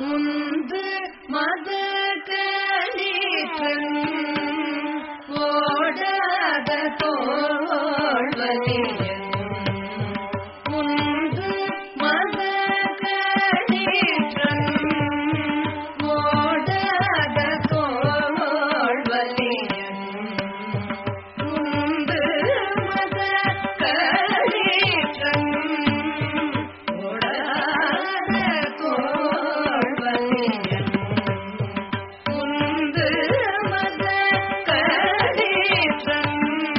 உந்து மத கணீற்றன் ஓடாத தோல்வலியன் உந்து மத கணீற்றன் ஓடாத தோல்வலியன் உந்து மத கணீற்றன் ஓடாத தோல்வலியன் உந்து மத கணீற்றன்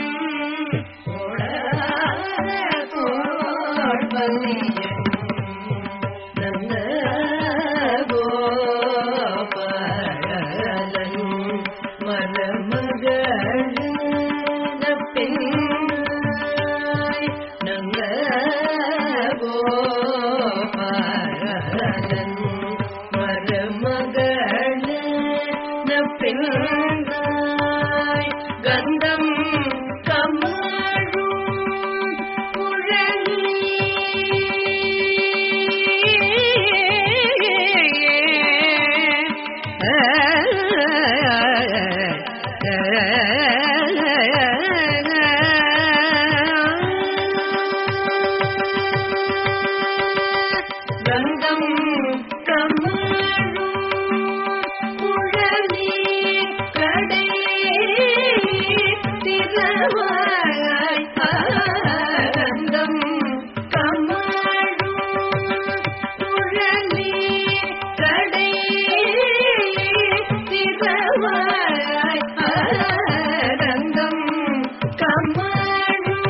ஓடாத தோல்வலியன் நந்த கோபாலன் மரமகள் பெண்ணாய் நந்த கோபாலன் மரமகள் பெண்ணாய் கந்தம் கமழும் கங்கம் கமழும் குழலி கடை திரவாய் ஆனந்தம் கமழும் குழலி கடை திரவாய் ஆனந்தம் கமழும்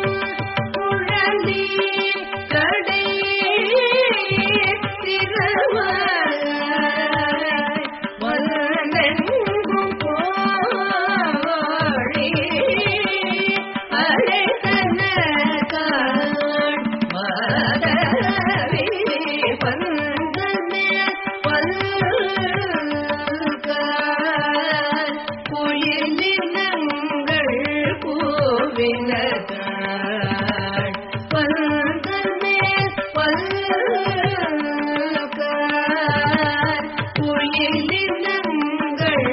குழலி கடை திரவாய் வல்லெங்கும் போழி அழைத்தன காண் மாதவி பந்தமே பல்கால் குயிலினங்கள் கூவினகாள் பந்தமே பல்கால் குயிலினங்கள்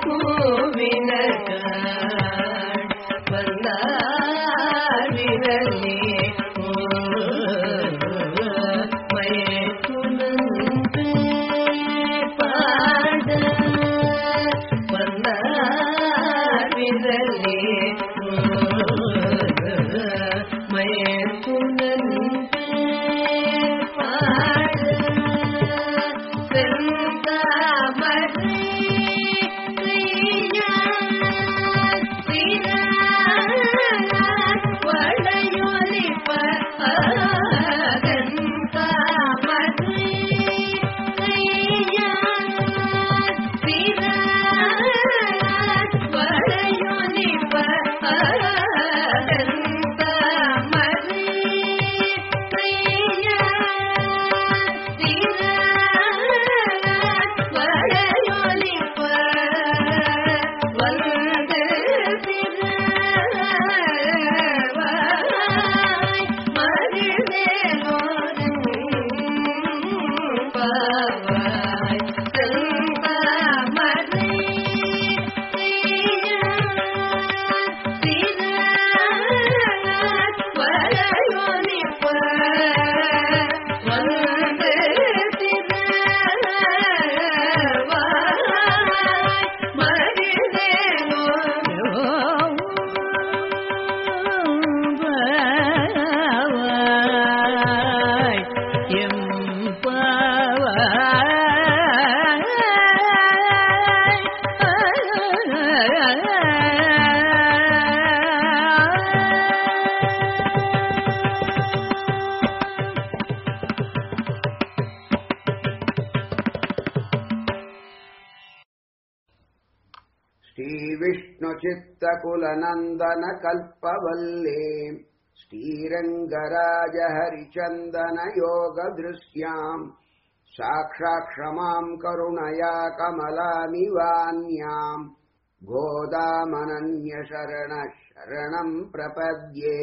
கூவினகாள் பல்லார் விரலே மயக்குணந்து பாட பல்லார் விரலே மயக்குணந்து பாட செந்தாமரை श्रीविष्णुचित्तकुलनन्दनकल्पवल्ले श्रीरङ्गराजहरिचन्दनयोगदृश्याम् साक्षात् क्षमाम् करुणया कमलामिवान्याम् गोदामनन्यशरणः शरणम् प्रपद्ये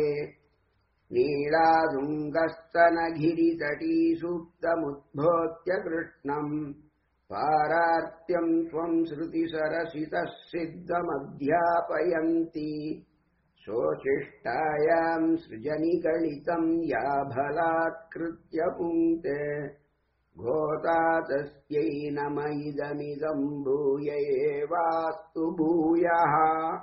नीलादुङ्गस्तनगिरितटीसूक्तमुद्भोत्य कृष्णम् पारार्त्यम् त्वम् श्रुतिसरसितः सिद्धमध्यापयन्ति शोचिष्टायाम् सृजनिगलितम् या बलात्कृत्य पुङ्क्ते घोता तस्यै नम इदमिदम् भूय एवास्तु भूयः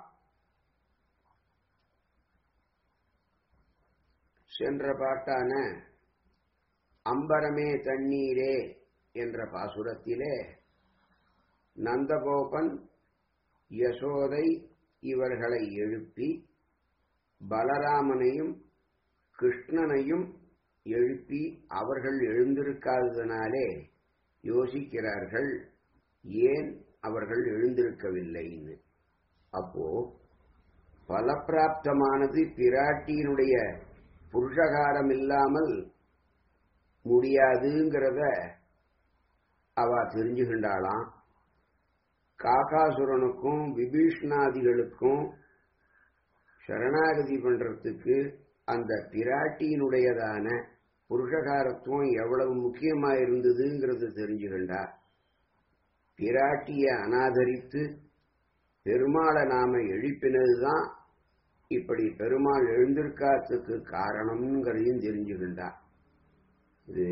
சென்ற பாட்டான அம்பரமே தண்ணீரே என்ற பாசுரத்திலே நந்தகோபன் யசோதை இவர்களை எழுப்பி பலராமனையும் கிருஷ்ணனையும் எழுப்பி அவர்கள் எழுந்திருக்காததனாலே யோசிக்கிறார்கள் ஏன் அவர்கள் எழுந்திருக்கவில்லைன்னு அப்போ பலப்பிராப்தமானது பிராட்டியினுடைய புருஷகாரம் இல்லாமல் முடியாதுங்கிறத அவ தெரிஞ்சுகின்றாளாம் காகாசுரனுக்கும் விபீஷ்ணாதிகளுக்கும் சரணாகதி பண்றதுக்கு அந்த பிராட்டியினுடையதான புருஷகாரத்துவம் எவ்வளவு முக்கியமா இருந்ததுங்கிறது தெரிஞ்சுகின்றா பிராட்டிய அனாதரித்து பெருமாளை நாம எழுப்பினதுதான் இப்படி பெருமாள் எழுந்திருக்காததுக்கு காரணம்ங்கிறதையும் தெரிஞ்சுக்கின்றா இது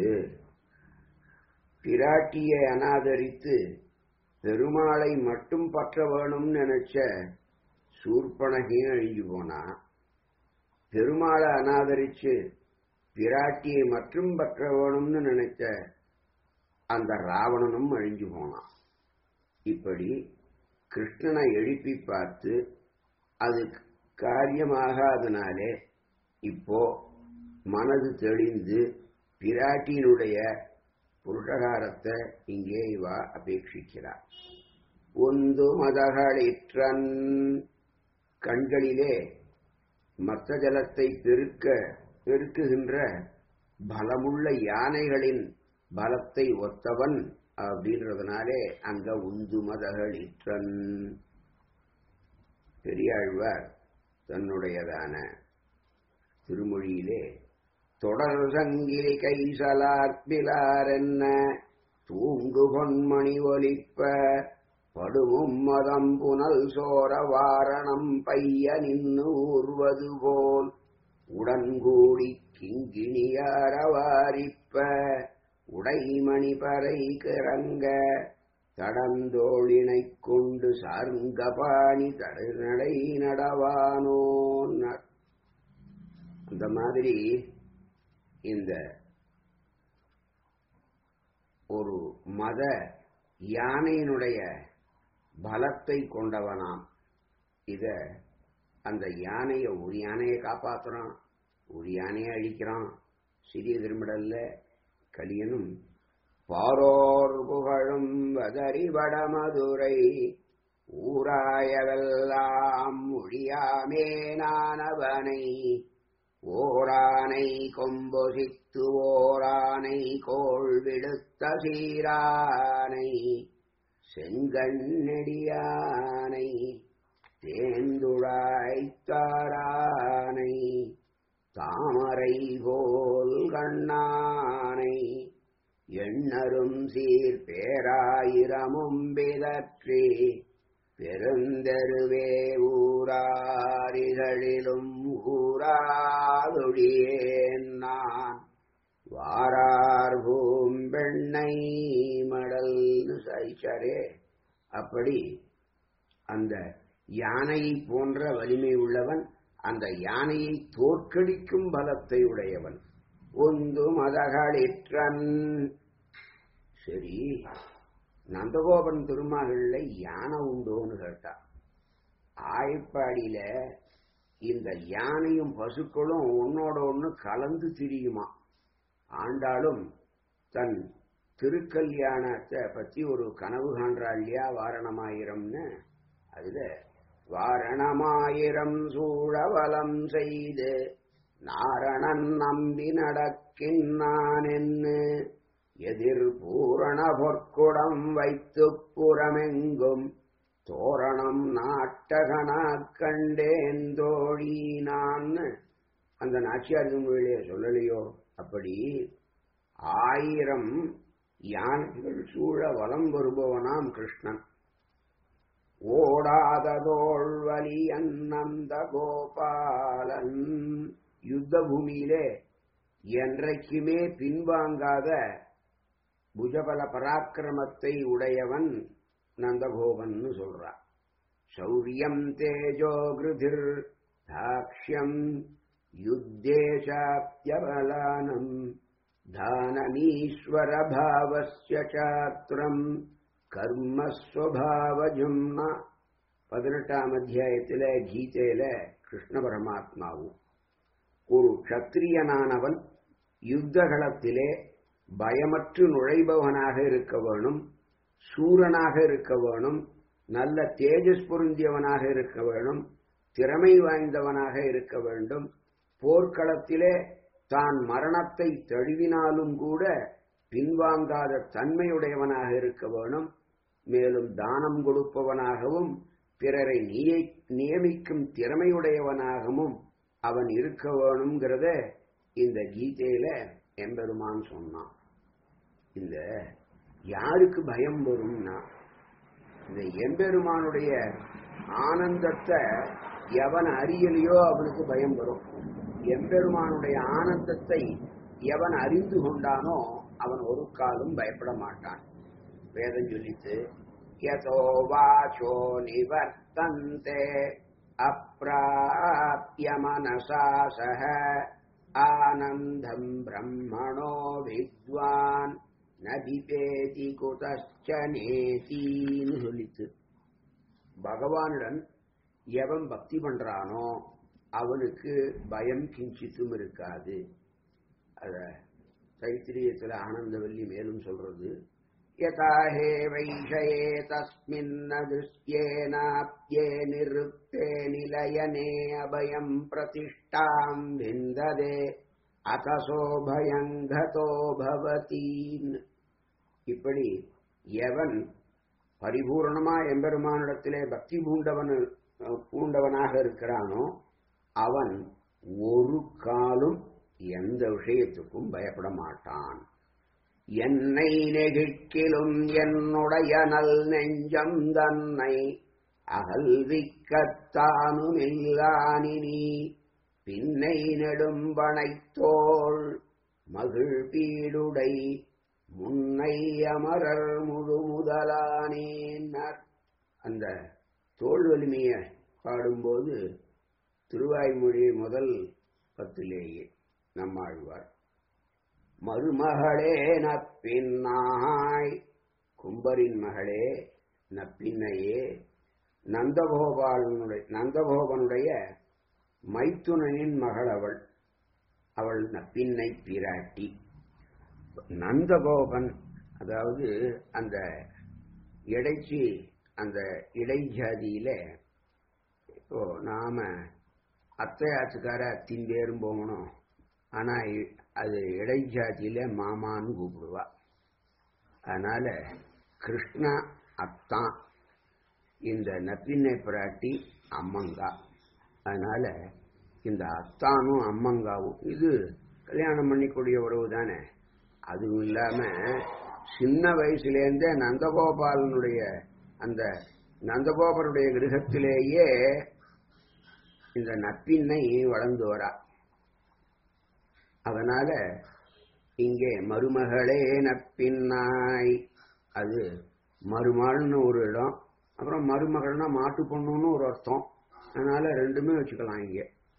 பிராட்டியை அனாதரித்து பெருமாளை மட்டும் பற்ற வேணும்னு நினைச்ச சூர்பனகையும் அழிஞ்சு போனா பெருமாளை அனாதரிச்சு பிராட்டியை மட்டும் பற்ற வேணும்னு நினைச்ச அந்த ராவணனும் அழிஞ்சு போனான் இப்படி கிருஷ்ணனை எழுப்பி பார்த்து அது காரியமாகாதனாலே இப்போ மனது தெளிந்து பிராட்டியினுடைய புருஷகாரத்தை இங்கே இவ அபேட்சிக்கிறார் ஒன்று மதகளிற்றன் கண்களிலே மத்த ஜலத்தை பெருக்க பெருக்குகின்ற பலமுள்ள யானைகளின் பலத்தை ஒத்தவன் அப்படின்றதுனாலே அங்க உந்து மதகளிற்றன் பெரியாழ்வார் தன்னுடையதான திருமொழியிலே தொடர் சங்கிலி கைசலார்பிலார் என்ன தூங்கு பொன்மணி ஒலிப்ப படுவும் மதம் புனல் சோர வாரணம் பைய நின்னு ஊர்வது போல் உடன்கூடி கிங்கிணியாரவாரிப்ப உடைமணி பறை கிறங்க தடந்தோளினைக் கொண்டு சார்ந்தபாணி தடுநடை நடவானோ அந்த மாதிரி இந்த ஒரு மத யானையினுடைய பலத்தை கொண்டவனாம் இத அந்த யானைய ஒரு யானையை காப்பாத்துறான் ஒரு யானையை அழிக்கிறான் சிறிய திருமிடல்ல கலியனும் பாரோர் புகழும் வதறி வடமதுரை ஊராயவெல்லாம் மொழியாமே நானவனை ஓரானை கொம்பொசித்து ஓரானை கோள் விடுத்த சீரானை செங்கண்ணெடியானை தேந்துழாய்த்தாரானை தாமரை போல் கண்ணானை எண்ணரும் சீர் பேராயிரமும் பிதற்றி பெருந்தெருவே ஊராரிகளிலும் ஊராதொழியேன் நான் வாரார் பூம்பெண்ணை மடல்னு சாய்ச்சாரே அப்படி அந்த யானையை போன்ற வலிமை உள்ளவன் அந்த யானையை தோற்கடிக்கும் பலத்தை உடையவன் ஒன்று மதகளிற்றன் சரி நந்தகோபன் திருமகள்ல யானை உண்டோன்னு கேட்டா ஆயப்பாடியில இந்த யானையும் பசுக்களும் ஒன்னோட ஒண்ணு கலந்து திரியுமா ஆண்டாலும் தன் திருக்கல்யாணத்தை பத்தி ஒரு கனவு காண்றாள் இல்லையா வாரணமாயிரம்னு அதுல வாரணமாயிரம் சூழவலம் செய்து நாரணன் நம்பி நடக்கின்றான் என்று எதிர் பூரண பொற்குடம் வைத்து புறமெங்கும் தோரணம் நாட்டகனா கண்டேன் தோழி நான் அந்த நாச்சியார் மொழியிலே சொல்லலையோ அப்படி ஆயிரம் யானைகள் சூழ வலம் வருபவனாம் கிருஷ்ணன் ஓடாததோள் வலி அன்னந்த கோபாலன் யுத்த பூமியிலே என்றைக்குமே பின்வாங்காத புஜபல பராக்கிரமத்தை உடையவன் நந்தகோபன் சொல்றார் சௌரியம் தேஜோ கிருதிர் தாக்ஷ்யம் யுத்தேஷாப்யபலானம் தானமீஸ்வர பாவஸ்ய சாத்திரம் கர்மஸ்வபாவஜும்னா பதினெட்டாம் அத்தியாயத்தில கீதையில கிருஷ்ண பரமாத்மாவும் ஒரு க்ஷத்திரியனானவன் யுத்தகளத்திலே பயமற்று நுழைபவனாக இருக்க வேணும் சூரனாக இருக்க வேணும் நல்ல தேஜஸ் பொருந்தியவனாக இருக்க வேணும் திறமை வாய்ந்தவனாக இருக்க வேண்டும் போர்க்களத்திலே தான் மரணத்தை தழுவினாலும் கூட பின்வாங்காத தன்மையுடையவனாக இருக்க வேணும் மேலும் தானம் கொடுப்பவனாகவும் பிறரை நியமிக்கும் திறமையுடையவனாகவும் அவன் இருக்க வேணுங்கிறத இந்த கீதையில எம்பெருமான் சொன்னான் இந்த யாருக்கு பயம் வரும்னா இந்த எம்பெருமானுடைய ஆனந்தத்தை எவன் அறியலையோ அவனுக்கு பயம் வரும் எம்பெருமானுடைய ஆனந்தத்தை எவன் அறிந்து கொண்டானோ அவன் ஒரு காலம் பயப்பட மாட்டான் வேதம் சொல்லித்து யதோ வாச்சோ நிவர்த்தந்தே அப்பிராப்ய மனசா சக ஆனந்தம் பிரம்மணோ வித்வான் நபிபேதி குதச்ச நேசின்னு சொல்லித்து பகவானுடன் எவன் பக்தி பண்றானோ அவனுக்கு பயம் கிஞ்சித்தும் இருக்காது அத தைத்திரியத்துல ஆனந்தவல்லி மேலும் சொல்றது யதா ஹே வைஷயே தஸ்மின்ன திருஷ்யேனாப்யே நிருப்தே நிலயனே அபயம் பிரதிஷ்டாம் விந்ததே அகசோ பயங்கதோ பவதீன் இப்படி எவன் பரிபூர்ணமா எம்பெருமானிடத்திலே பக்தி பூண்டவன் பூண்டவனாக இருக்கிறானோ அவன் ஒரு காலும் எந்த விஷயத்துக்கும் பயப்பட மாட்டான் என்னை நெகிழ்க்கிலும் என்னுடைய நல் நெஞ்சம் தன்னை அகல்விக்கத்தானும் இல்லானினி பின்னை நெடும்பனைத்தோள் மகிழ் பீடுடை முன்னை அமரர் முழு முதலானேன்னர் அந்த தோல் வலிமையை பாடும்போது திருவாய்மொழி முதல் பத்திலேயே நம்மாழ்வார் மருமகளே நப்பின்னாய் கும்பரின் மகளே நப்பின்னையே நந்தகோபாலனுடைய நந்தகோபனுடைய மைத்துனனின் மகள் அவள் அவள் நப்பின்னை பிராட்டி நந்தகோபன் அதாவது அந்த இடைச்சி அந்த இடைஜாதியில இப்போ நாம அத்தை ஆத்துக்கார அத்தின் பேரும் போகணும் ஆனா அது இடைஜாதியில மாமான்னு கூப்பிடுவா அதனால கிருஷ்ணா அத்தான் இந்த நப்பின்னை பிராட்டி அம்மங்கா அதனால இந்த அத்தானும் அம்மங்காவும் இது கல்யாணம் பண்ணிக்கூடிய உறவு தானே அதுவும் இல்லாம சின்ன வயசுலேருந்தே நந்தகோபாலனுடைய அந்த நந்தகோபருடைய கிரகத்திலேயே இந்த நப்பின்னை வளர்ந்து வரா அதனால இங்கே மருமகளே நப்பின்னாய் அது மருமகள்னு ஒரு இடம் அப்புறம் மருமகள்னா மாட்டு பொண்ணுன்னு ஒரு அர்த்தம் அதனால ரெண்டுமே வச்சுக்கலாம் இங்க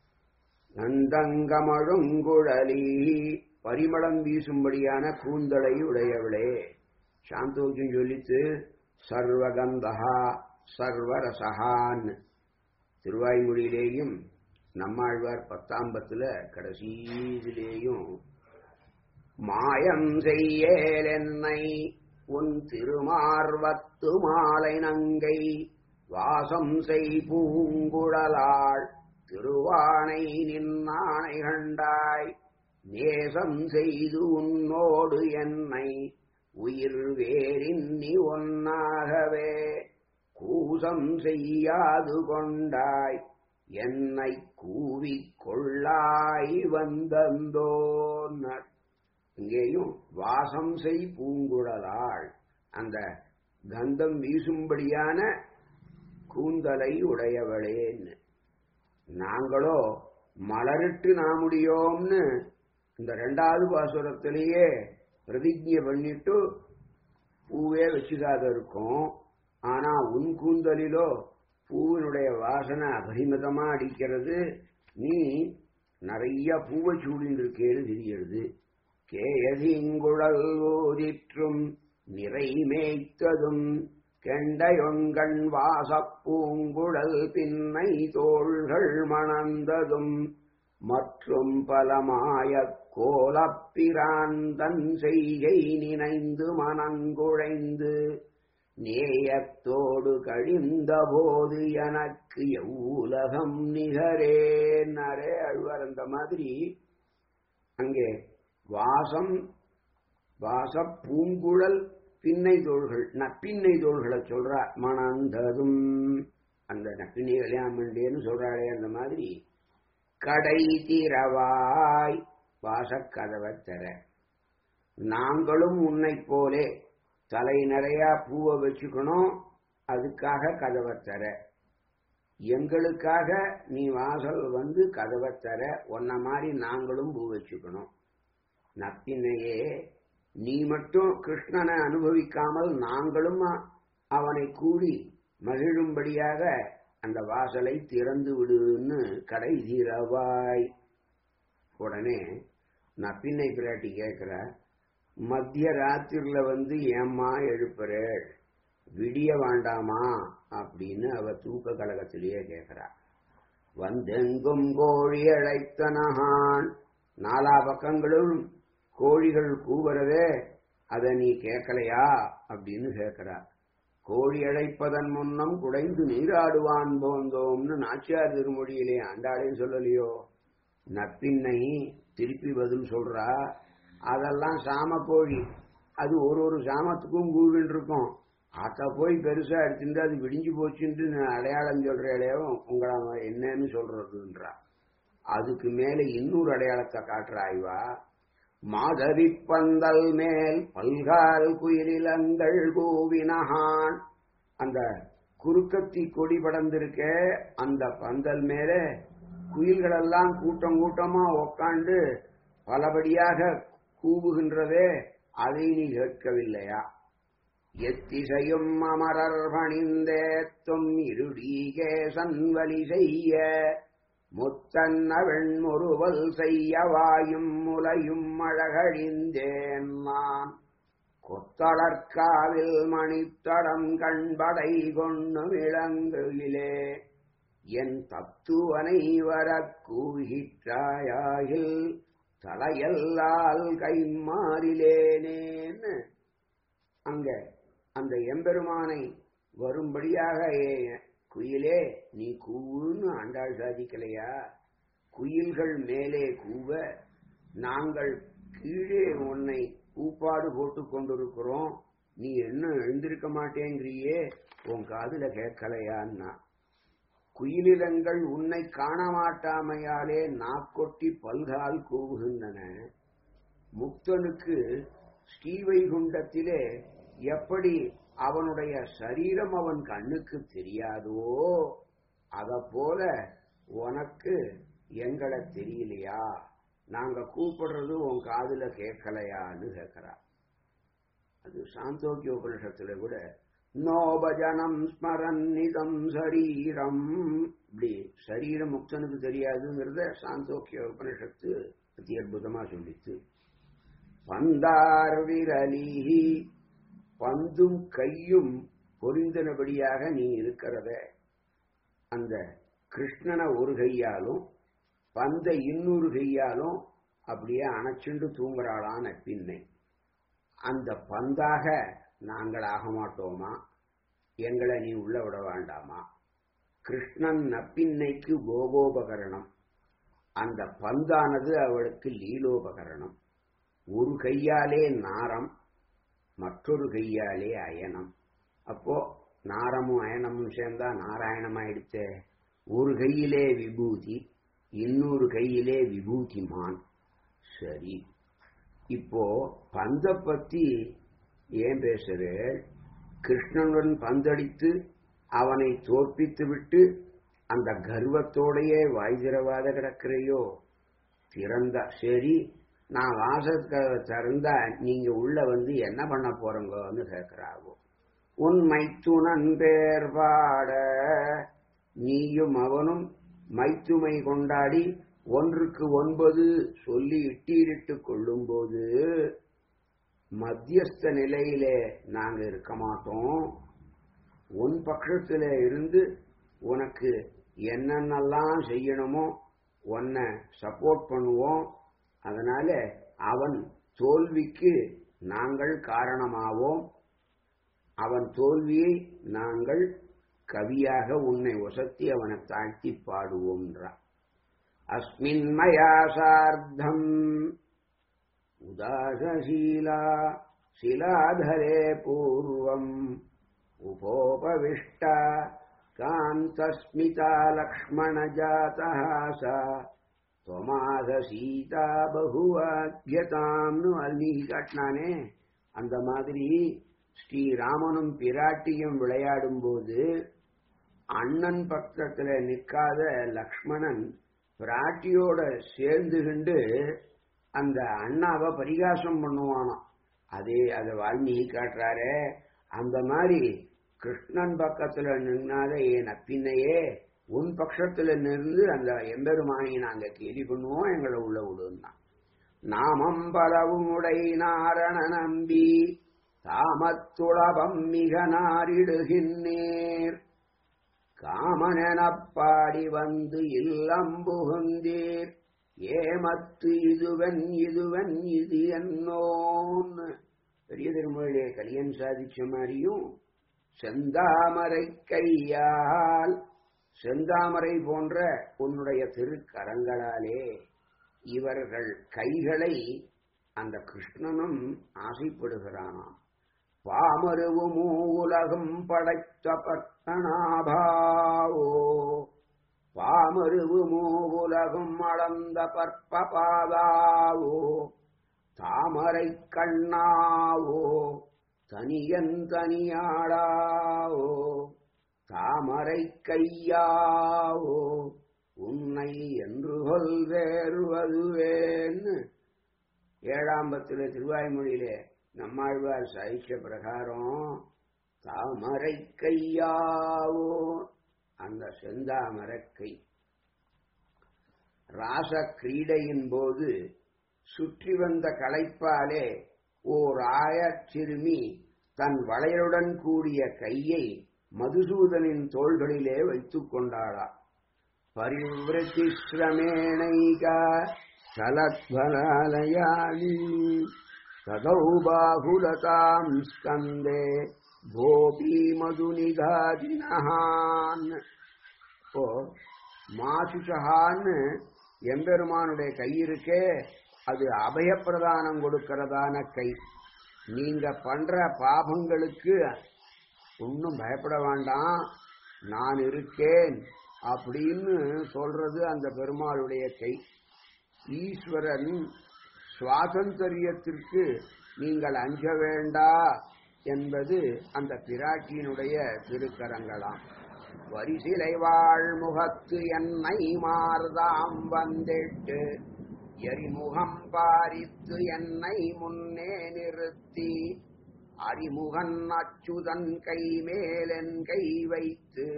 நந்தங்கமழுங்குழலி பரிமளம் வீசும்படியான கூந்தலை உடையவளே சாந்தோக்கியம் சொல்லித்து சர்வகந்தகா சர்வரசகான் திருவாய்மொழியிலேயும் நம்மாழ்வார் பத்தாம்பத்துல கடைசியிலேயும் மாயம் செய்யேல் என்னை உன் திருமார்வத்து மாலை நங்கை வாசம் செய் பூங்குழலாள் திருவானை நின்னானை கண்டாய் நேசம் செய்து உன்னோடு என்னை உயிர் வேறின்னி ஒன்னாகவே கூசம் செய்யாது கொண்டாய் என்னை கூவிக் கொள்ளாய் வந்தந்தோன்னர் இங்கேயும் வாசம் செய் பூங்குழலாள் அந்த கந்தம் வீசும்படியான கூந்தலை உடையவளேன்னு நாங்களோ மலரிட்டு நாமுடியோம்னு இந்த ரெண்டாவது பாசுரத்திலேயே பிரதிஜை பண்ணிட்டு பூவே வச்சுக்காத இருக்கும் ஆனா உன் கூந்தலிலோ பூவினுடைய வாசனை அபரிமிதமா அடிக்கிறது நீ நிறைய பூவை சூடின்னு இருக்கேன்னு தெரிகிறது கேயதிங்குழல் ஓதிற்றும் நிறை மேய்த்ததும் கெண்டையொங்கண் வாசப்பூங்குழல் பின்னை தோள்கள் மணந்ததும் மற்றும் பலமாய கோலப்பிராந்தன் செய்கை நினைந்து மனங்குழைந்து நேயத்தோடு கழிந்த போது எனக்கு எவ்வுலகம் நிகரேன்னரே அழுவார் அந்த மாதிரி அங்கே வாசம் வாச பூங்குழல் பின்னை தோள்கள் நப்பின்னை தோள்களை சொல்றா மணந்ததும் அந்த நப்பினை கல்யாணம் பண்ணேன்னு சொல்றாளே அந்த மாதிரி கடை திறவாய் வாசக்கதவை தர நாங்களும் உன்னை போலே தலை நிறைய பூவை வச்சுக்கணும் அதுக்காக கதவை தர எங்களுக்காக நீ வாசல் வந்து கதவை தர உன்ன மாதிரி நாங்களும் பூ வச்சுக்கணும் நப்பினையே நீ மட்டும் கிருஷ்ணனை அனுபவிக்காமல் நாங்களும் அவனை கூடி மகிழும்படியாக அந்த வாசலை திறந்து விடுன்னு கடை தீரவாய் உடனே நப்பின்னை பிராட்டி கேட்கிற மத்திய ராத்திரில வந்து ஏம்மா எழுப்புறேள் விடிய வேண்டாமா அப்படின்னு அவ தூக்க கழகத்திலேயே கேட்கிறா வந்தெங்கும் கோழி அழைத்தனகான் நாலா பக்கங்களும் கோழிகள் கூவுறதே அதை நீ கேட்கலையா அப்படின்னு கேட்கிறா கோழி அழைப்பதன் முன்னம் குடைந்து நீராடுவான் போந்தோம்னு நாச்சியார் திருமொழியிலே ஆண்டாளே சொல்லலையோ நப்பின்னை திருப்பி பதில் சொல்றா அதெல்லாம் சாம கோழி அது ஒரு ஒரு சாமத்துக்கும் கூவின்னு இருக்கும் அத போய் பெருசா எடுத்துட்டு அது விடிஞ்சு போச்சுன்னு நான் அடையாளம் சொல்றேன் உங்களை என்னன்னு சொல்றதுன்றா அதுக்கு மேல இன்னொரு அடையாளத்தை காட்டுறா இவா மாதவி பந்தல் மேல் பல்கால் குயிலிலங்கள் கூவினகான் அந்த குறுக்கத்தி கொடி படர்ந்திருக்க அந்த பந்தல் மேல குயில்களெல்லாம் கூட்டம் கூட்டமா உக்காண்டு பலபடியாக கூவுகின்றதே அதை நீ கேட்கவில்லையா எத்திசையும் அமரர் பணிந்தேத்தும் இருடீகேசன் வலி செய்ய முத்தன்ன வெண்முறுவல் செய்ய வாயும் முலையும் அழகழிந்தேன் நான் கொத்தளர்காவில் மணித்தடம் கண்படை கொண்டு விளங்குகிலே என் தத்துவனை வரக் கூவிட்டாயாகில் தலையல்லால் கைமாறிலேனேன்னு அங்க அந்த எம்பெருமானை வரும்படியாக ஏ குயிலே நீ கூவுன்னு ஆண்டாள் சாதிக்கலையா குயில்கள் மேலே கூவ நாங்கள் கீழே உன்னை கூப்பாடு போட்டு கொண்டிருக்கிறோம் நீ என்ன எழுந்திருக்க மாட்டேங்கிறியே உன் காதுல கேட்கலையான்னா குயிலிலங்கள் உன்னை காண மாட்டாமையாலே நாக்கொட்டி பல்கால் கூவுகின்றன முக்தனுக்கு ஸ்ரீவைகுண்டத்திலே எப்படி அவனுடைய சரீரம் அவன் கண்ணுக்கு தெரியாதோ அத போல உனக்கு எங்களை தெரியலையா நாங்க கூப்பிடுறது உன் காதுல கேட்கலையான்னு கேட்கிறா அது சாந்தோக்கிய உபனிஷத்துல கூட நோபஜனம் ஸ்மரன்னிதம் சரீரம் இப்படி சரீர முக்தனுக்கு தெரியாதுங்கிறத சாந்தோக்கிய உபனிஷத்து அதி அற்புதமா சொல்லித்து பந்தார் விரலி பந்தும் கையும் பொரிந்தனபடியாக நீ இருக்கிறத அந்த கிருஷ்ணனை ஒரு கையாலும் பந்த இன்னொரு கையாலும் அப்படியே அணைச்சுண்டு தூங்குறாளான பின்னை அந்த பந்தாக நாங்கள் ஆக மாட்டோமா எங்களை நீ உள்ள விட வேண்டாமா கிருஷ்ணன் நப்பின்னைக்கு கோகோபகரணம் அந்த பந்தானது அவளுக்கு லீலோபகரணம் ஒரு கையாலே நாரம் மற்றொரு கையாலே அயனம் அப்போ நாரமும் அயனமும் சேர்ந்தா நாராயணம் ஆயிடுச்சே ஒரு கையிலே விபூதி இன்னொரு கையிலே விபூதிமான் சரி இப்போ பந்த பத்தி ஏன் பேசுறேன் கிருஷ்ணனுடன் பந்தடித்து அவனை தோற்பித்து விட்டு அந்த கர்வத்தோடையே வாய் திறவாத கிடக்கிறையோ திறந்தா சரி நான் வாசத்தை திறந்தா நீங்க உள்ள வந்து என்ன பண்ண போறீங்கன்னு கேட்கிறாவோ உன் மைத்துனன் பேர் பாட நீயும் அவனும் மைத்துமை கொண்டாடி ஒன்றுக்கு ஒன்பது சொல்லி இட்டீரிட்டு கொள்ளும்போது மத்தியஸ்த நிலையிலே நாங்க இருக்க மாட்டோம் உன் பட்சத்துல இருந்து உனக்கு என்னென்னலாம் செய்யணுமோ உன்னை சப்போர்ட் பண்ணுவோம் அதனால அவன் தோல்விக்கு நாங்கள் காரணமாவோம் அவன் தோல்வியை நாங்கள் கவியாக உன்னை ஒசத்தி அவனை தாழ்த்தி பாடுவோம்ன்றான் அஸ்மின் மயா சார்த்தம் உதாசீலா शिलाधरे पूर्वम् उपोपविष्टा कान्तस्मिता लक्ष्मणजातः सा त्वमाद சீதா பகுவாக்கியதாம்னு அல்மீகி காட்டினானே அந்த மாதிரி ஸ்ரீராமனும் பிராட்டியும் விளையாடும் போது அண்ணன் பக்கத்துல நிற்காத லக்ஷ்மணன் பிராட்டியோட சேர்ந்துகிண்டு அந்த அண்ணாவை பரிகாசம் பண்ணுவானாம் அதே அதை வால்மீகி காட்டுறாரே அந்த மாதிரி கிருஷ்ணன் பக்கத்துல நின்னாத என் அப்பின்னையே உன் பட்சத்துல நின்று அந்த எம்பெருமானை நாங்க கேலி பண்ணுவோம் எங்களை உள்ள விடுன்னா நாமம் பலவும் உடை நாரண நம்பி தாமத்துளபம் மிக நாரிடுகின்றேர் காமனெனப் பாடி வந்து இல்லம் புகுந்தீர் ஏமத்து இதுவன் இதுவன் இது என்னோன்னு பெரிய திருமொழியே கலியன் சாதிச்ச மாதிரியும் செந்தாமரை கையால் செந்தாமரை போன்ற உன்னுடைய திருக்கரங்களாலே இவர்கள் கைகளை அந்த கிருஷ்ணனும் ஆசைப்படுகிறானாம் பாமருவும் உலகம் படைத்த பட்டனாபாவோ பாமருவு உலகம் அளந்த பற்பபாதாவோ தாமரை கண்ணாவோ தனியன் தனியாடாவோ தாமரை கையாவோ உன்னை என்று கொல் வேறுவதுவேன்னு ஏழாம் பத்துல திருவாய்மொழியிலே நம்மாழ்வார் சாதிச்ச பிரகாரம் தாமரை கையாவோ அந்த செந்தாமரக்கை ராச கிரீடையின் போது சுற்றி வந்த களைப்பாலே ஓர் ஆயச் சிறுமி தன் வளையலுடன் கூடிய கையை மதுசூதனின் தோள்களிலே வைத்துக் கொண்டாளா பரிவிரத்தி சிரமேணைகா சலத்வலாலயாலி ததௌ பாகுலதாம் ஸ்கந்தே கோபி மதுநிகாதினஹான் இப்போ மாசுஷகான்னு எம்பெருமானுடைய கை இருக்கே அது அபயப்பிரதானம் கொடுக்கிறதான கை நீங்க பண்ற பாபங்களுக்கு ஒன்றும் பயப்பட வேண்டாம் நான் இருக்கேன் அப்படின்னு சொல்றது அந்த பெருமாளுடைய கை ஈஸ்வரன் சுவாதந்தரியத்திற்கு நீங்கள் அஞ்ச வேண்டா என்பது அந்த பிராட்டியினுடைய திருக்கரங்களாம் வரிசிலை வாழ் முகத்து என்னை மார்தாம் வந்திட்டு எரிமுகம் பாரித்து என்னை முன்னே நிறுத்தி அறிமுகன் அச்சுதன் கை மேலென் கை வைத்து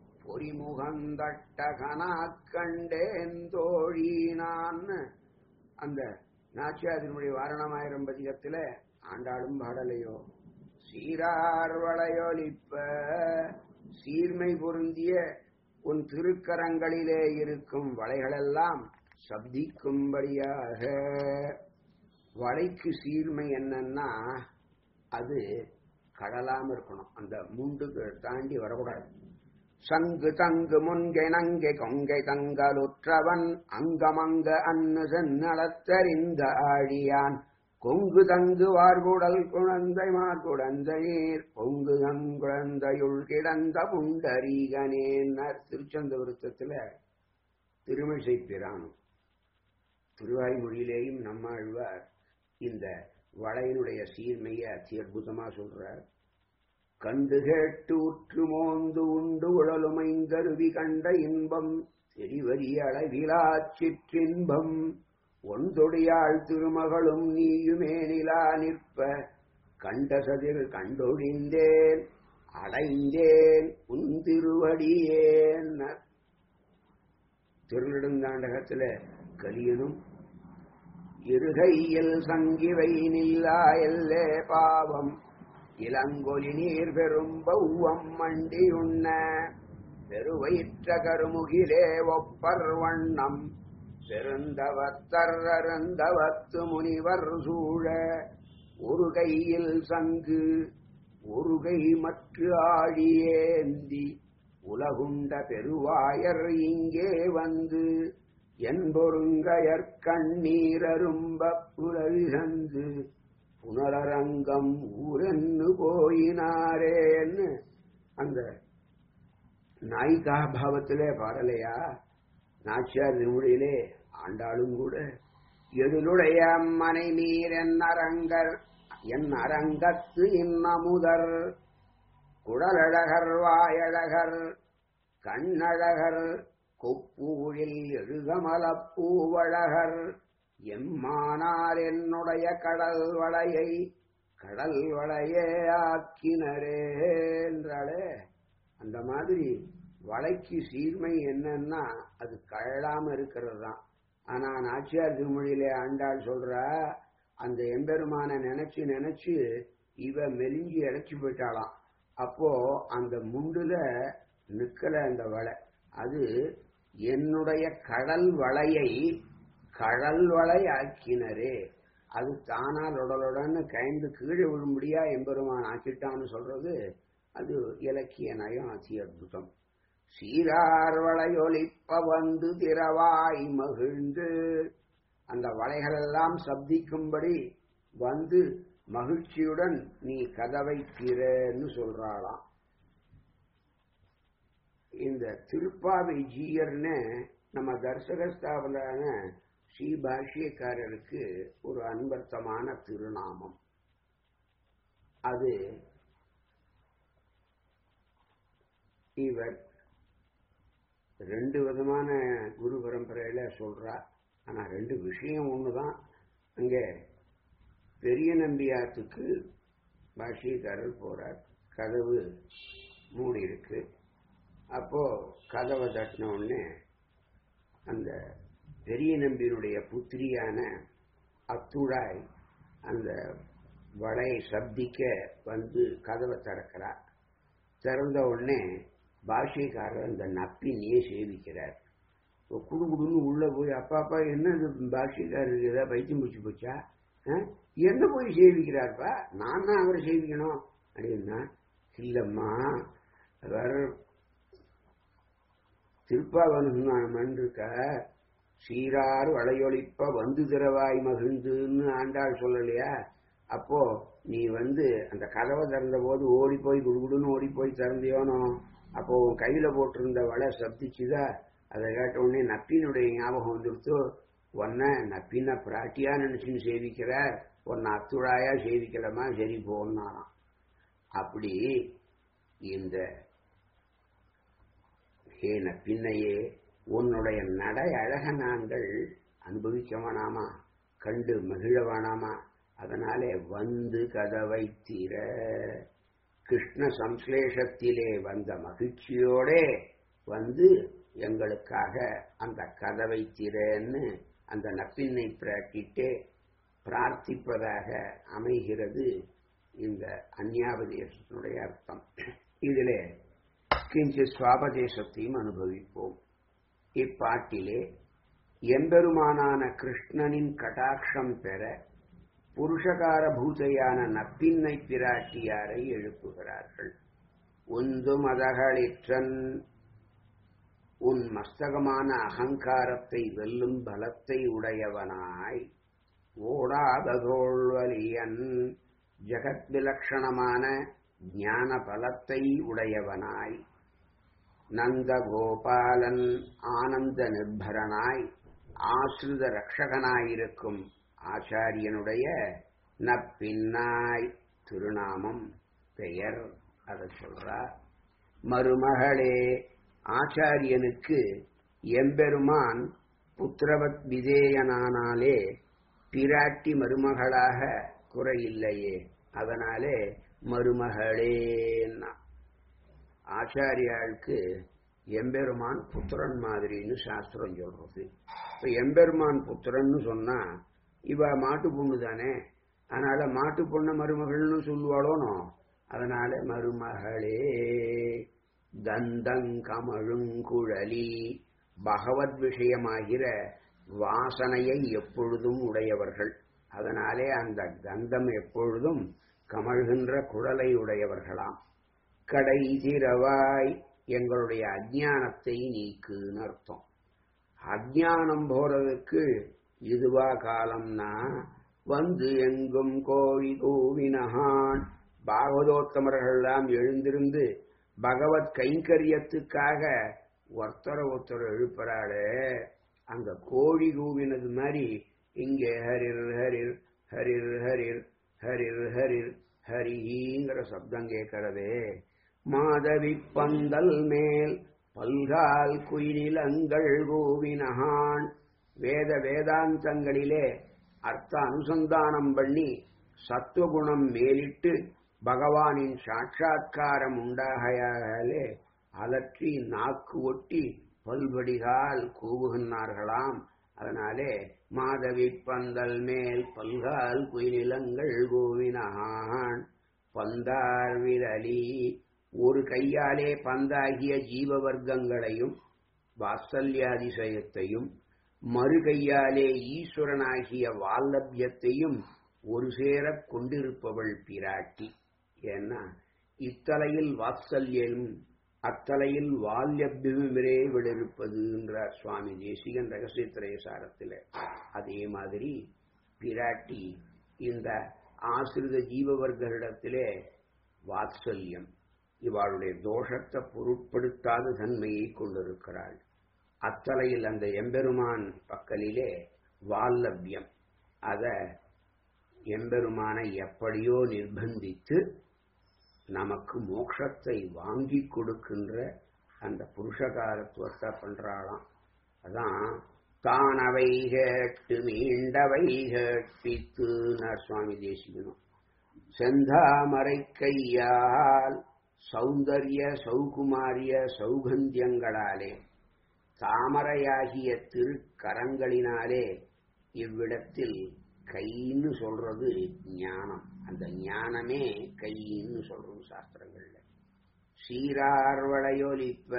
பொறிமுகந்தட்டகனா கண்டேன் தோழி நான் அந்த நாச்சியாதினுடைய வாரணமாயிரம் பதிகத்துல ஆண்டாளும் பாடலையோ சீரார் வளையொலிப்ப சீர்மை பொருந்திய உன் திருக்கரங்களிலே இருக்கும் வளைகளெல்லாம் சப்திக்கும்படியாக வளைக்கு சீர்மை என்னன்னா அது கடலாம இருக்கணும் அந்த முண்டுக்கு தாண்டி வரக்கூடாது சங்கு தங்கு முன்கை நங்கை கொங்கை தங்கலுற்றவன் அங்கமங்க அன்னு சென்னளத்தறிந்த ஆழியான் கொங்கு தங்கு வார்குடல் குழந்தை மார்குழந்தை நீர் பொங்கு தங்குழந்தையுள் கிடந்த புண்டரீகனேன்னர் திருச்சந்த விருத்தத்துல திருமிசை பிரானும் திருவாய்மொழியிலேயும் நம்மாழ்வார் இந்த வளையினுடைய சீர்மையை அத்தி அற்புதமா சொல்றார் கண்டு கேட்டு உற்று மோந்து உண்டு உழலுமைந்தருவி கண்ட இன்பம் தெரிவரிய அளவிலா சிற்றின்பம் ஒன்றொடியாள் திருமகளும் நீயுமே நிலா நிற்ப கண்ட சதிர் கண்டொழிந்தேன் அடைந்தேன் உன் திருவடியேன் திருநெடுந்தாண்டகத்துல கலியனும் இருகையில் சங்கிவை நில்லா எல்லே பாவம் இளங்கொலி நீர் பெரும் பௌவம் மண்டி உண்ண பெருவயிற்ற கருமுகிலே ஒப்பர் வண்ணம் பெருந்தவத்தர் அருந்தவத்து முனிவர் சூழ ஒரு கையில் சங்கு ஒரு கை மற்ற ஆழியேந்தி உலகுண்ட பெருவாயர் இங்கே வந்து என்பொருங்கயற்கண்ணீரரும்ப புலவிசந்து புனரரங்கம் ஊரென்னு போயினாரேன்னு அந்த நாயிகா பாவத்திலே பாடலையா நாச்சியார் திருமுறையிலே ஆண்டாளும் கூட எதிலுடைய மனை நீர் என் அரங்கர் என் அரங்கத்து இன்னமுதர் குடலழகர் வாயழகர் கண்ணழகர் கொப்பூழில் எழுகமலப்பூவழகர் எம்மானார் என்னுடைய கடல் வளையை கடல் வளையே ஆக்கினரே என்றாலே அந்த மாதிரி வளைக்கு சீர்மை என்னன்னா அது கழலாம இருக்கிறது தான் ஆனா நாச்சியார் திருமொழியிலே ஆண்டாள் சொல்றா அந்த எம்பெருமான நினைச்சு நினைச்சு இவ மெலிஞ்சி இழைச்சி போயிட்டாளாம் அப்போ அந்த முண்டுல நிக்கல அந்த வலை அது என்னுடைய கடல் வளையை கடல் வளை ஆக்கினரே அது தானால் உடலுடன்னு கைந்து கீழே விழும்படியா எம்பெருமான் ஆக்கிட்டான்னு சொல்றது அது இலக்கிய நயம் அதி அற்புதம் சீரார் வளையொலிப்ப வந்து திரவாய் மகிழ்ந்து அந்த வளைகளெல்லாம் சப்திக்கும்படி வந்து மகிழ்ச்சியுடன் நீ கதவை திறன்னு சொல்றாளாம் இந்த திருப்பாவை ஜீயர்னு நம்ம தர்சக ஸ்தாபனான ஸ்ரீ பாஷ்யக்காரருக்கு ஒரு அன்பர்த்தமான திருநாமம் அது இவர் ரெண்டு விதமான குரு பரம்பரையில சொல்றா ஆனா ரெண்டு விஷயம் ஒண்ணுதான் அங்க பெரிய நம்பியாத்துக்கு பாஷ்யக்காரர் போறார் கதவு மூடி இருக்கு அப்போ கதவை தட்டின உடனே அந்த பெரிய நம்பியினுடைய புத்திரியான அத்துழாய் அந்த வளையை சப்திக்க வந்து கதவை திறக்கிறார் திறந்த உடனே பாஷைக்காரர் அந்த நப்பினியை சேவிக்கிறார் குடு குடுன்னு உள்ள போய் அப்பா அப்பா என்ன இது பாஷைக்காரர் ஏதாவது பைத்தியம் முடிச்சு போச்சா என்ன போய் சேவிக்கிறார்ப்பா நான் தான் அவரை சேவிக்கணும் அப்படின்னா இல்லம்மா அவர் திருப்பாவனுமான் இருக்க சீரார் வளையொலிப்ப வந்து திரவாய் மகிழ்ந்துன்னு ஆண்டாள் சொல்லலையா அப்போ நீ வந்து அந்த கதவை திறந்த போது ஓடி போய் குடுகுடுன்னு ஓடி போய் திறந்தியோனோ அப்போ உன் கையில போட்டிருந்த வலை சப்திச்சுதா அதை கேட்ட உடனே நப்பினுடைய ஞாபகம் வந்துடுத்து உன்ன நப்பின பிராட்டியா நினைச்சுன்னு சேவிக்கிற உன்னை அத்துழாயா சேவிக்கலமா சரி போனாராம் அப்படி இந்த ஹே நப்பின்னையே உன்னுடைய நடை அழக நாங்கள் அனுபவிக்க வேணாமா கண்டு மகிழ வேணாமா அதனாலே வந்து கதவை தீர கிருஷ்ண சம்ஸ்லேஷத்திலே வந்த மகிழ்ச்சியோடே வந்து எங்களுக்காக அந்த கதவை திறன்னு அந்த நப்பின்னை பிராட்டிட்டே பிரார்த்திப்பதாக அமைகிறது இந்த அந்யாபதேசத்தினுடைய அர்த்தம் இதிலே கிஞ்சி சுவாபதேசத்தையும் அனுபவிப்போம் இப்பாட்டிலே எம்பெருமானான கிருஷ்ணனின் கடாட்சம் பெற புருஷகார பூதையான நப்பின்னை பிராட்டியாரை எழுப்புகிறார்கள் உந்து மதகளிற்றன் உன் மஸ்தகமான அகங்காரத்தை வெல்லும் பலத்தை உடையவனாய் ஓடாததோழ்வலியன் ஜெகத் விலட்சணமான ஞான பலத்தை உடையவனாய் நந்த கோபாலன் ஆனந்த நிர்பரனாய் ஆசிரித ரட்சகனாயிருக்கும் ஆச்சாரியனுடைய நப்பின்னாய் திருநாமம் பெயர் அதை சொல்றார் மருமகளே ஆச்சாரியனுக்கு எம்பெருமான் புத்திரவத் விதேயனானாலே பிராட்டி மருமகளாக குறையில்லையே அதனாலே மருமகளேன்னா ஆச்சாரியாளுக்கு எம்பெருமான் புத்திரன் மாதிரின்னு சாஸ்திரம் சொல்றது இப்ப எம்பெருமான் புத்திரன்னு சொன்னா இவ மாட்டு பொண்ணு தானே அதனால மாட்டு பொண்ண மருமகள்னு சொல்லுவாளோனோ அதனால மருமகளே கந்தங்கமழுங்குழலி பகவத் விஷயமாகிற வாசனையை எப்பொழுதும் உடையவர்கள் அதனாலே அந்த கந்தம் எப்பொழுதும் கமழ்கின்ற குழலை உடையவர்களாம் கடை திரவாய் எங்களுடைய அஜானத்தை நீக்குன்னு அர்த்தம் அஜானம் போறதுக்கு இதுவா காலம்னா வந்து எங்கும் கோழி கூவினகான் பாகவதோத்தமர்கள்லாம் எழுந்திருந்து பகவத் கைங்கரியத்துக்காக ஒருத்தர ஒருத்தர் எழுப்புறாளே அங்க கோழி கூவினது மாதிரி இங்கே ஹரிர் ஹரிர் ஹரிர் ஹரிர் ஹரிர் ஹரிர் ஹரிங்கிற சப்தம் கேட்கிறதே மாதவி பந்தல் மேல் பல்கால் குயிலங்கள் கூவினகான் வேத வேதாந்தங்களிலே அர்த்த அனுசந்தானம் பண்ணி சத்துவகுணம் மேலிட்டு பகவானின் சாட்சா்காரம் உண்டாகையாலே அலற்றி நாக்கு ஒட்டி பல்வடிகால் கூவுகின்றார்களாம் அதனாலே மாதவி பந்தல் மேல் பல்கால் குயிலங்கள் கூவினான் பந்தார் விரலி ஒரு கையாலே பந்தாகிய ஜீவவர்க்கங்களையும் வாத்சல்யாதிசயத்தையும் மறு கையாலே ஈஸ்வரனாகிய வால்லபியத்தையும் ஒரு சேரக் கொண்டிருப்பவள் பிராட்டி ஏன்னா இத்தலையில் வாத்சல்யம் அத்தலையில் வால்யபியமிரே விழிருப்பது என்றார் சுவாமி தேசிகன் ரகசியத்திரைய சாரத்தில் அதே மாதிரி பிராட்டி இந்த ஆசிரித ஜீவவர்களிடத்திலே வாத்சல்யம் இவாளுடைய தோஷத்தை பொருட்படுத்தாத தன்மையை கொண்டிருக்கிறாள் அத்தலையில் அந்த எம்பெருமான் பக்கலிலே வால்லபியம் அத எம்பெருமானை எப்படியோ நிர்பந்தித்து நமக்கு மோட்சத்தை வாங்கி கொடுக்கின்ற அந்த புருஷகாரத்துவத்தை பண்றாளாம் அதான் தான் அவை கேட்டு மீண்டவை கேட்பித்து சுவாமி தேசிகனும் செந்தாமரை கையால் சௌந்தரிய சௌகுமாரிய சௌகந்தியங்களாலே தாமரையாகிய திருக்கரங்களினாலே இவ்விடத்தில் கைன்னு சொல்றது ஞானம் அந்த ஞானமே கைன்னு சொல்றது சாஸ்திரங்கள்ல சீரார்வளையொலிப்ப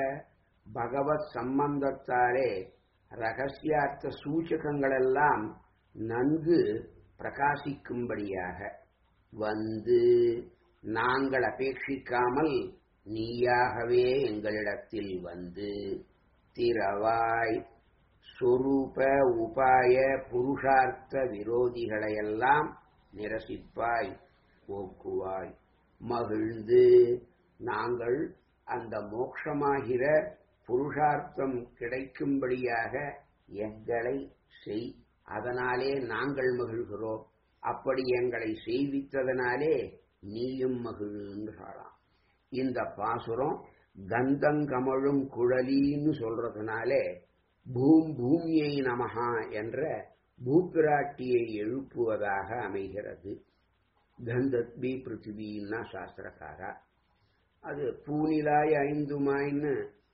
பகவத் சம்பந்தத்தாலே ரகசியார்த்த சூச்சகங்களெல்லாம் நன்கு பிரகாசிக்கும்படியாக வந்து நாங்கள் அபேட்சிக்காமல் நீயாகவே எங்களிடத்தில் வந்து திரவாய் சொரூப உபாய புருஷார்த்த விரோதிகளையெல்லாம் நிரசிப்பாய் போக்குவாய் மகிழ்ந்து நாங்கள் அந்த மோட்சமாகிற புருஷார்த்தம் கிடைக்கும்படியாக எங்களை செய் அதனாலே நாங்கள் மகிழ்கிறோம் அப்படி எங்களை செய்வித்ததனாலே நீயும் மகிழ்கிறாளாம் இந்த பாசுரம் கந்தங்கமழும் குழலின்னு சொல்றதுனாலே பூம் பூமியை நமகா என்ற பூப்பிராட்டியை எழுப்புவதாக அமைகிறது கந்தத்பி பிருத்திவின்னா சாஸ்திரக்காரா அது பூனிலாய் ஐந்துமாய்ன்னு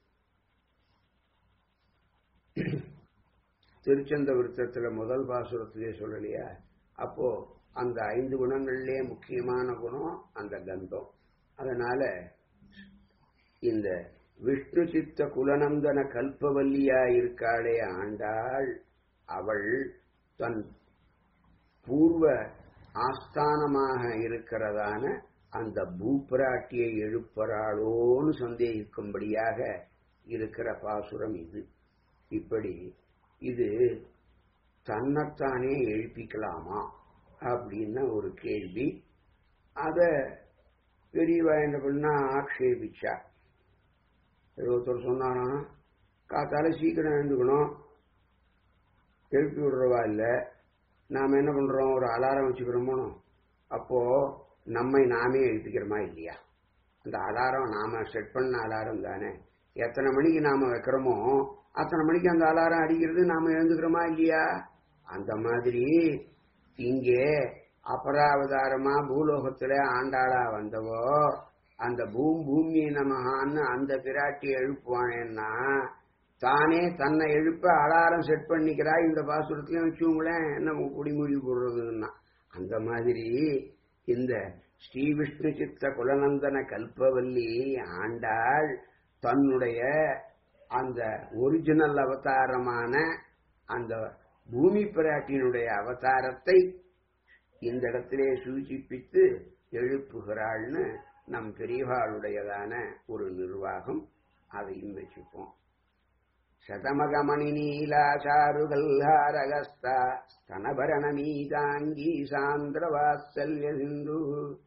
திருச்சந்த விருத்தத்துல முதல் பாசுரத்திலே சொல்லலையா அப்போ அந்த ஐந்து குணங்கள்லே முக்கியமான குணம் அந்த கந்தம் அதனால இந்த விஷ்ணு சித்த குலநந்தன கல்பவல்லியா இருக்காளே ஆண்டாள் அவள் தன் பூர்வ ஆஸ்தானமாக இருக்கிறதான அந்த பூப்பிராட்டியை எழுப்புறாளோன்னு சந்தேகிக்கும்படியாக இருக்கிற பாசுரம் இது இப்படி இது தன்னைத்தானே எழுப்பிக்கலாமா அப்படின்னு ஒரு கேள்வி அத பெரியவா என்ன பண்ணா ஆக்ஷேபிச்சா ஒருத்தர் சொன்னானா காத்தால சீக்கிரம் எழுந்துக்கணும் எழுப்பி விடுறவா இல்ல நாம என்ன பண்றோம் ஒரு அலாரம் வச்சுக்கிறோமோ அப்போ நம்மை நாமே எழுப்பிக்கிறோமா இல்லையா அந்த அலாரம் நாம செட் பண்ண அலாரம் தானே எத்தனை மணிக்கு நாம வைக்கிறோமோ அத்தனை மணிக்கு அந்த அலாரம் அடிக்கிறது நாம எழுந்துக்கிறோமா இல்லையா அந்த மாதிரி இங்கே அபராவதாரமா பூலோகத்துல ஆண்டாளா வந்தவோ அந்த பூம் பூமி நமகான்னு அந்த பிராட்டி எழுப்புவானேன்னா தானே தன்னை எழுப்ப அலாரம் செட் பண்ணிக்கிறா இந்த பாசுரத்தையும் வச்சுங்களேன் என்ன குடிமொழி போடுறதுன்னா அந்த மாதிரி இந்த ஸ்ரீ விஷ்ணு சித்த குலநந்தன கல்பவல்லி ஆண்டாள் தன்னுடைய அந்த ஒரிஜினல் அவதாரமான அந்த பூமி பிராட்டியினுடைய அவதாரத்தை இந்த இடத்திலே சூச்சிப்பித்து எழுப்புகிறாள்னு நம் பெரியவாளுடையதான ஒரு நிர்வாகம் அதையும் வச்சுப்போம் சதமகமணி நீலாசாருகல்ஹாரகஸ்தா ஸ்தனபரண நீதாங்கி சாந்திர வாத்சல்ய சிந்து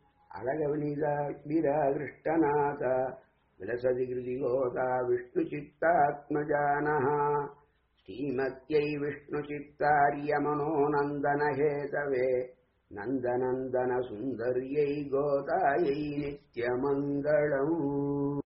அழகவனிதாகிருஷ்டநாத விலசதி கிருதிகோதா விஷ்ணு சித்தாத்மஜானः ஸ்ரீமத்யை விஷ்ணு சித்தாரிய மனோநந்தனஹேதவே நந்தநந்தன சுந்தர்யை கோதாயை நித்யமங்களம்